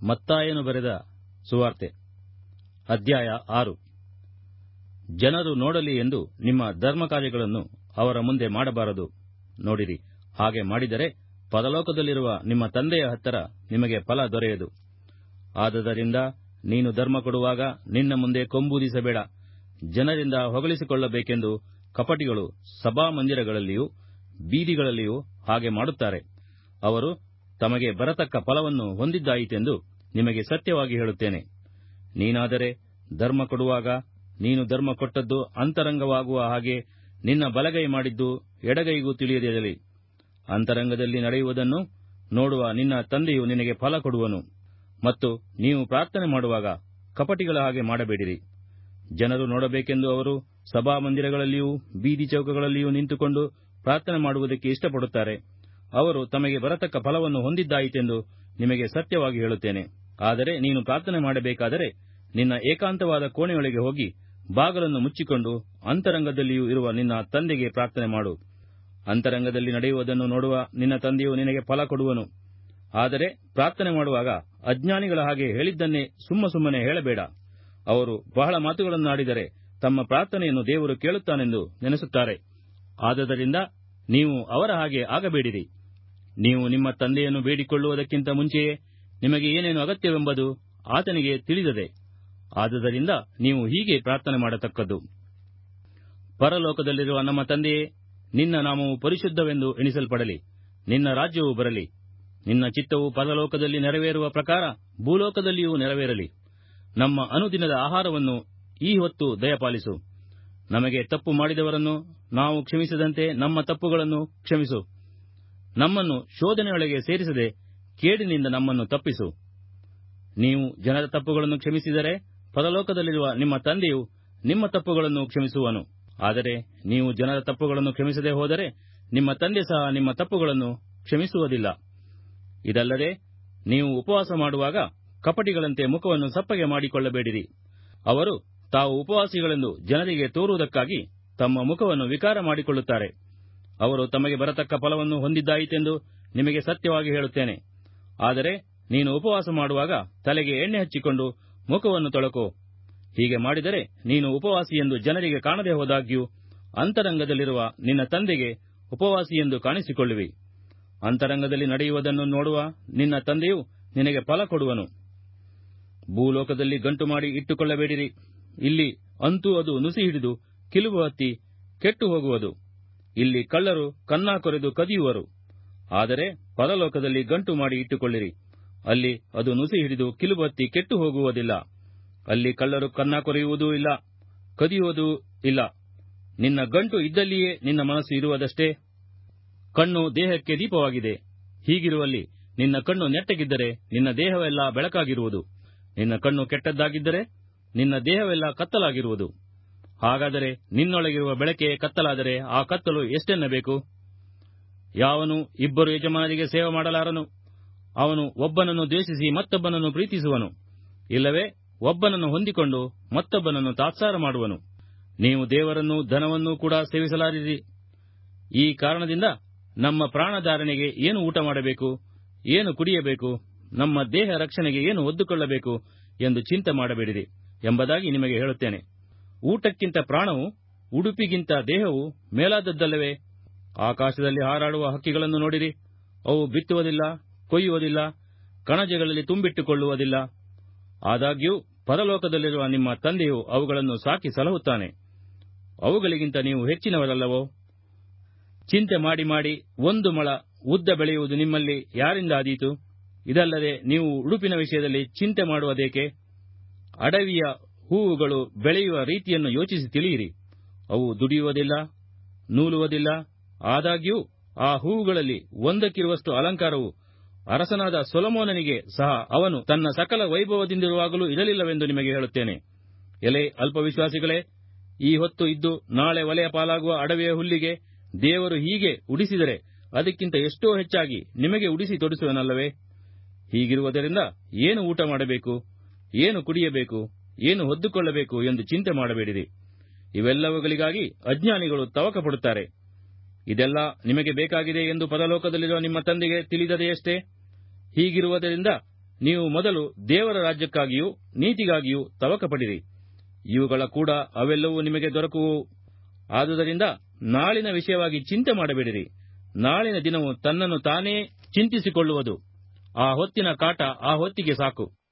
ಮತ್ತಾಯನು ಬರೆದ ಸುವಾರ್ತೆ ಅಧ್ಯಾಯ ಆರು ಜನರು ನೋಡಲಿ ಎಂದು ನಿಮ್ಮ ಧರ್ಮಕಾರ್ಯಗಳನ್ನು ಅವರ ಮುಂದೆ ಮಾಡಬಾರದು ನೋಡಿರಿ ಹಾಗೆ ಮಾಡಿದರೆ ಪರಲೋಕದಲ್ಲಿರುವ ನಿಮ್ಮ ತಂದೆಯ ಹತ್ತಿರ ನಿಮಗೆ ಫಲ ದೊರೆಯದು ಆದದರಿಂದ ನೀನು ಧರ್ಮ ಕೊಡುವಾಗ ನಿನ್ನ ಮುಂದೆ ಕೊಂಬೂದಿಸಬೇಡ ಜನರಿಂದ ಹೊಗಳಿಸಿಕೊಳ್ಳಬೇಕೆಂದು ಕಪಟಿಗಳು ಸಭಾಮಂದಿರಗಳಲ್ಲಿಯೂ ಬೀದಿಗಳಲ್ಲಿಯೂ ಹಾಗೆ ಮಾಡುತ್ತಾರೆ ಅವರು ತಮಗೆ ಬರತಕ್ಕ ಫಲವನ್ನು ಹೊಂದಿದ್ದಾಯಿತೆಂದು ನಿಮಗೆ ಸತ್ಯವಾಗಿ ಹೇಳುತ್ತೇನೆ ನೀನಾದರೆ ಧರ್ಮ ಕೊಡುವಾಗ ನೀನು ಧರ್ಮ ಕೊಟ್ಟದ್ದು ಅಂತರಂಗವಾಗುವ ಹಾಗೆ ನಿನ್ನ ಬಲಗೈ ಮಾಡಿದ್ದು ಎಡಗೈಗೂ ತಿಳಿಯದಿರಲಿ ಅಂತರಂಗದಲ್ಲಿ ನಡೆಯುವುದನ್ನು ನೋಡುವ ನಿನ್ನ ತಂದೆಯು ನಿನಗೆ ಫಲ ಕೊಡುವನು ಮತ್ತು ನೀವು ಪ್ರಾರ್ಥನೆ ಮಾಡುವಾಗ ಕಪಟಿಗಳ ಹಾಗೆ ಮಾಡಬೇಡಿರಿ ಜನರು ನೋಡಬೇಕೆಂದು ಅವರು ಸಭಾಮಂದಿರಗಳಲ್ಲಿಯೂ ಬೀದಿ ಚೌಕಗಳಲ್ಲಿಯೂ ನಿಂತುಕೊಂಡು ಪ್ರಾರ್ಥನೆ ಮಾಡುವುದಕ್ಕೆ ಇಷ್ಟಪಡುತ್ತಾರೆ ಅವರು ತಮಗೆ ಬರತಕ್ಕ ಫಲವನ್ನು ಹೊಂದಿದ್ದಾಯಿತೆಂದು ನಿಮಗೆ ಸತ್ಯವಾಗಿ ಹೇಳುತ್ತೇನೆ ಆದರೆ ನೀನು ಪ್ರಾರ್ಥನೆ ಮಾಡಬೇಕಾದರೆ ನಿನ್ನ ಏಕಾಂತವಾದ ಕೋಣೆಯೊಳಗೆ ಹೋಗಿ ಬಾಗಲನ್ನು ಮುಚ್ಚಿಕೊಂಡು ಅಂತರಂಗದಲ್ಲಿಯೂ ಇರುವ ನಿನ್ನ ತಂದೆಗೆ ಪ್ರಾರ್ಥನೆ ಮಾಡು ಅಂತರಂಗದಲ್ಲಿ ನಡೆಯುವುದನ್ನು ನೋಡುವ ನಿನ್ನ ತಂದೆಯು ನಿನಗೆ ಫಲ ಕೊಡುವನು ಆದರೆ ಪ್ರಾರ್ಥನೆ ಮಾಡುವಾಗ ಅಜ್ಞಾನಿಗಳ ಹಾಗೆ ಹೇಳಿದ್ದನ್ನೇ ಸುಮ್ಮ ಸುಮ್ಮನೆ ಹೇಳಬೇಡ ಅವರು ಬಹಳ ಮಾತುಗಳನ್ನಾಡಿದರೆ ತಮ್ಮ ಪ್ರಾರ್ಥನೆಯನ್ನು ದೇವರು ಕೇಳುತ್ತಾನೆಂದು ನೆನೆಸುತ್ತಾರೆ ಆದದರಿಂದ ನೀವು ಅವರ ಹಾಗೆ ಆಗಬೇಡಿರಿ ನೀವು ನಿಮ್ಮ ತಂದೆಯನ್ನು ಬೇಡಿಕೊಳ್ಳುವುದಕ್ಕಿಂತ ಮುಂಚೆಯೇ ನಿಮಗೆ ಏನೇನು ಅಗತ್ಯವೆಂಬುದು ಆತನಿಗೆ ತಿಳಿದದೆ ಆದದರಿಂದ ನೀವು ಹೀಗೆ ಪ್ರಾರ್ಥನೆ ಮಾಡತಕ್ಕದ್ದು ಪರಲೋಕದಲ್ಲಿರುವ ನಮ್ಮ ತಂದೆಯೇ ನಿನ್ನ ನಾಮವು ಪರಿಶುದ್ಧವೆಂದು ಎಣಿಸಲ್ಪಡಲಿ ನಿನ್ನ ರಾಜ್ಯವು ಬರಲಿ ನಿನ್ನ ಚಿತ್ತವು ಪರಲೋಕದಲ್ಲಿ ನೆರವೇರುವ ಪ್ರಕಾರ ಭೂಲೋಕದಲ್ಲಿಯೂ ನೆರವೇರಲಿ ನಮ್ಮ ಅನುದಿನದ ಆಹಾರವನ್ನು ಈ ಹೊತ್ತು ದಯಪಾಲಿಸು ನಮಗೆ ತಪ್ಪು ಮಾಡಿದವರನ್ನು ನಾವು ಕ್ಷಮಿಸದಂತೆ ನಮ್ಮ ತಪ್ಪುಗಳನ್ನು ಕ್ಷಮಿಸು ನಮ್ಮನ್ನು ಶೋಧನೆಯೊಳಗೆ ಸೇರಿಸದೆ ಕೇಡಿನಿಂದ ನಮ್ಮನ್ನು ತಪ್ಪಿಸು ನೀವು ಜನರ ತಪ್ಪುಗಳನ್ನು ಕ್ಷಮಿಸಿದರೆ ಪರಲೋಕದಲ್ಲಿರುವ ನಿಮ್ಮ ತಂದೆಯು ನಿಮ್ಮ ತಪ್ಪುಗಳನ್ನು ಕ್ಷಮಿಸುವನು ಆದರೆ ನೀವು ಜನರ ತಪ್ಪುಗಳನ್ನು ಕ್ಷಮಿಸದೆ ಹೋದರೆ ನಿಮ್ಮ ತಂದೆ ಸಹ ನಿಮ್ಮ ತಪ್ಪುಗಳನ್ನು ಕ್ಷಮಿಸುವುದಿಲ್ಲ ಇದಲ್ಲದೆ ನೀವು ಉಪವಾಸ ಮಾಡುವಾಗ ಕಪಟಿಗಳಂತೆ ಮುಖವನ್ನು ಸಪ್ಪಗೆ ಮಾಡಿಕೊಳ್ಳಬೇಡಿರಿ ಅವರು ತಾವು ಉಪವಾಸಿಗಳೆಂದು ಜನರಿಗೆ ತೋರುವುದಕ್ಕಾಗಿ ತಮ್ಮ ಮುಖವನ್ನು ವಿಕಾರ ಮಾಡಿಕೊಳ್ಳುತ್ತಾರೆ ಅವರು ತಮಗೆ ಬರತಕ್ಕ ಫಲವನ್ನು ಹೊಂದಿದ್ದಾಯಿತೆಂದು ನಿಮಗೆ ಸತ್ಯವಾಗಿ ಹೇಳುತ್ತೇನೆ ಆದರೆ ನೀನು ಉಪವಾಸ ಮಾಡುವಾಗ ತಲೆಗೆ ಎಣ್ಣೆ ಹಚ್ಚಿಕೊಂಡು ಮುಖವನ್ನು ತೊಳಕೋ ಹೀಗೆ ಮಾಡಿದರೆ ನೀನು ಉಪವಾಸಿಯೆಂದು ಜನರಿಗೆ ಕಾಣದೆ ಹೋದಾಗ್ಯೂ ಅಂತರಂಗದಲ್ಲಿರುವ ನಿನ್ನ ತಂದೆಗೆ ಉಪವಾಸಿಯೆಂದು ಕಾಣಿಸಿಕೊಳ್ಳುವಿ ಅಂತರಂಗದಲ್ಲಿ ನಡೆಯುವುದನ್ನು ನೋಡುವ ನಿನ್ನ ತಂದೆಯು ನಿನಗೆ ಫಲ ಕೊಡುವನು ಭೂಲೋಕದಲ್ಲಿ ಗಂಟು ಮಾಡಿ ಇಟ್ಟುಕೊಳ್ಳಬೇಡಿರಿ ಇಲ್ಲಿ ಅಂತೂ ಅದು ನುಸಿ ಹಿಡಿದು ಕಿಲುಬು ಹತ್ತಿ ಕೆಟ್ಟು ಹೋಗುವುದು ಇಲ್ಲಿ ಕಳ್ಳರು ಕನ್ನಾ ಕೊರೆದು ಕದಿಯುವರು ಆದರೆ ಪರಲೋಕದಲ್ಲಿ ಗಂಟು ಮಾಡಿ ಇಟ್ಟುಕೊಳ್ಳಿರಿ ಅಲ್ಲಿ ಅದು ನುಸಿ ಹಿಡಿದು ಕಿಲುಬು ಹತ್ತಿ ಕೆಟ್ಟು ಹೋಗುವುದಿಲ್ಲ ಅಲ್ಲಿ ಕಳ್ಳರು ಕನ್ನ ಕೊರೆಯುವುದೂ ಇಲ್ಲ ಕದಿಯುವುದೂ ಇಲ್ಲ ನಿನ್ನ ಗಂಟು ಇದ್ದಲ್ಲಿಯೇ ನಿನ್ನ ಮನಸ್ಸು ಇರುವುದಷ್ಟೇ ಕಣ್ಣು ದೇಹಕ್ಕೆ ದೀಪವಾಗಿದೆ ಹೀಗಿರುವಲ್ಲಿ ನಿನ್ನ ಕಣ್ಣು ನೆಟ್ಟಗಿದ್ದರೆ ನಿನ್ನ ದೇಹವೆಲ್ಲ ಬೆಳಕಾಗಿರುವುದು ನಿನ್ನ ಕಣ್ಣು ಕೆಟ್ಟದ್ದಾಗಿದ್ದರೆ ನಿನ್ನ ದೇಹವೆಲ್ಲ ಕತ್ತಲಾಗಿರುವುದು ಹಾಗಾದರೆ ನಿನ್ನೊಳಗಿರುವ ಬೆಳಕೆ ಕತ್ತಲಾದರೆ ಆ ಕತ್ತಲು ಎಷ್ಟೆನ್ನಬೇಕು ಯಾವನು ಇಬ್ಬರು ಯಜಮಾನರಿಗೆ ಸೇವೆ ಮಾಡಲಾರನು ಅವನು ಒಬ್ಬನನ್ನು ದ್ವೇಷಿಸಿ ಮತ್ತೊಬ್ಬನನ್ನು ಪ್ರೀತಿಸುವನು ಇಲ್ಲವೇ ಒಬ್ಬನನ್ನು ಹೊಂದಿಕೊಂಡು ಮತ್ತೊಬ್ಬನನ್ನು ತಾತ್ಸಾರ ಮಾಡುವನು ನೀವು ದೇವರನ್ನು ಧನವನ್ನೂ ಕೂಡ ಸೇವಿಸಲಾರಿರಿ ಈ ಕಾರಣದಿಂದ ನಮ್ಮ ಪ್ರಾಣಧಾರಣೆಗೆ ಏನು ಊಟ ಮಾಡಬೇಕು ಏನು ಕುಡಿಯಬೇಕು ನಮ್ಮ ದೇಹ ರಕ್ಷಣೆಗೆ ಏನು ಒದ್ದುಕೊಳ್ಳಬೇಕು ಎಂದು ಚಿಂತೆ ಮಾಡಬೇಡಿರಿ ಎಂಬುದಾಗಿ ನಿಮಗೆ ಹೇಳುತ್ತೇನೆ ಊಟಕ್ಕಿಂತ ಪ್ರಾಣವು ಉಡುಪಿಗಿಂತ ದೇಹವು ಮೇಲಾದದ್ದಲ್ಲವೇ ಆಕಾಶದಲ್ಲಿ ಹಾರಾಡುವ ಹಕ್ಕಿಗಳನ್ನು ನೋಡಿರಿ ಅವು ಬಿತ್ತುವುದಿಲ್ಲ ಕೊಯ್ಯುವುದಿಲ್ಲ ಕಣಜಗಳಲ್ಲಿ ತುಂಬಿಟ್ಟುಕೊಳ್ಳುವುದಿಲ್ಲ ಆದಾಗ್ಯೂ ಪರಲೋಕದಲ್ಲಿರುವ ನಿಮ್ಮ ತಂದೆಯು ಅವುಗಳನ್ನು ಸಾಕಿ ಸಲಹುತ್ತಾನೆ ಅವುಗಳಿಗಿಂತ ನೀವು ಹೆಚ್ಚಿನವರಲ್ಲವೋ ಚಿಂತೆ ಮಾಡಿ ಮಾಡಿ ಒಂದು ಮೊಳ ಉದ್ದ ಬೆಳೆಯುವುದು ನಿಮ್ಮಲ್ಲಿ ಯಾರಿಂದ ಆದೀತು ಇದಲ್ಲದೆ ನೀವು ಉಡುಪಿನ ವಿಷಯದಲ್ಲಿ ಚಿಂತೆ ಮಾಡುವುದೇಕೆ ಅಡವಿಯ ಹೂವುಗಳು ಬೆಳೆಯುವ ರೀತಿಯನ್ನು ಯೋಚಿಸಿ ತಿಳಿಯಿರಿ ಅವು ದುಡಿಯುವುದಿಲ್ಲ ನೂಲುವುದಿಲ್ಲ ಆದಾಗ್ಯೂ ಆ ಹೂವುಗಳಲ್ಲಿ ಒಂದಕ್ಕಿರುವಷ್ಟು ಅಲಂಕಾರವು ಅರಸನಾದ ಸೊಲಮೋನನಿಗೆ ಸಹ ಅವನು ತನ್ನ ಸಕಲ ವೈಭವದಿಂದಿರುವಾಗಲೂ ಇರಲಿಲ್ಲವೆಂದು ನಿಮಗೆ ಹೇಳುತ್ತೇನೆ ಎಲೆ ಅಲ್ಪವಿಶ್ವಾಸಿಗಳೇ ಈ ಹೊತ್ತು ಇದ್ದು ನಾಳೆ ಒಲೆಯ ಪಾಲಾಗುವ ಅಡವಿಯ ಹುಲ್ಲಿಗೆ ದೇವರು ಹೀಗೆ ಉಡಿಸಿದರೆ ಅದಕ್ಕಿಂತ ಎಷ್ಟೋ ಹೆಚ್ಚಾಗಿ ನಿಮಗೆ ಉಡಿಸಿ ತೊಡಿಸುವನಲ್ಲವೇ ಹೀಗಿರುವುದರಿಂದ ಏನು ಊಟ ಮಾಡಬೇಕು ಏನು ಕುಡಿಯಬೇಕು ಏನು ಹೊದ್ದುಕೊಳ್ಳಬೇಕು ಎಂದು ಚಿಂತೆ ಮಾಡಬೇಡಿರಿ ಇವೆಲ್ಲವುಗಳಿಗಾಗಿ ಅಜ್ಞಾನಿಗಳು ತವಕ ಪಡುತ್ತಾರೆ ಇದೆಲ್ಲ ನಿಮಗೆ ಬೇಕಾಗಿದೆ ಎಂದು ಪರಲೋಕದಲ್ಲಿರುವ ನಿಮ್ಮ ತಂದೆಗೆ ತಿಳಿದದೆಯಷ್ಟೇ ಹೀಗಿರುವುದರಿಂದ ನೀವು ಮೊದಲು ದೇವರ ರಾಜ್ಯಕ್ಕಾಗಿಯೂ ನೀತಿಗಾಗಿಯೂ ತವಕಪಡಿರಿ ಇವುಗಳ ಕೂಡ ಅವೆಲ್ಲವೂ ನಿಮಗೆ ದೊರಕುವು ಆದುದರಿಂದ ನಾಳಿನ ವಿಷಯವಾಗಿ ಚಿಂತೆ ಮಾಡಬೇಡಿರಿ ನಾಳಿನ ದಿನವು ತನ್ನನ್ನು ತಾನೇ ಚಿಂತಿಸಿಕೊಳ್ಳುವುದು ಆ ಹೊತ್ತಿನ ಕಾಟ ಆ ಹೊತ್ತಿಗೆ ಸಾಕು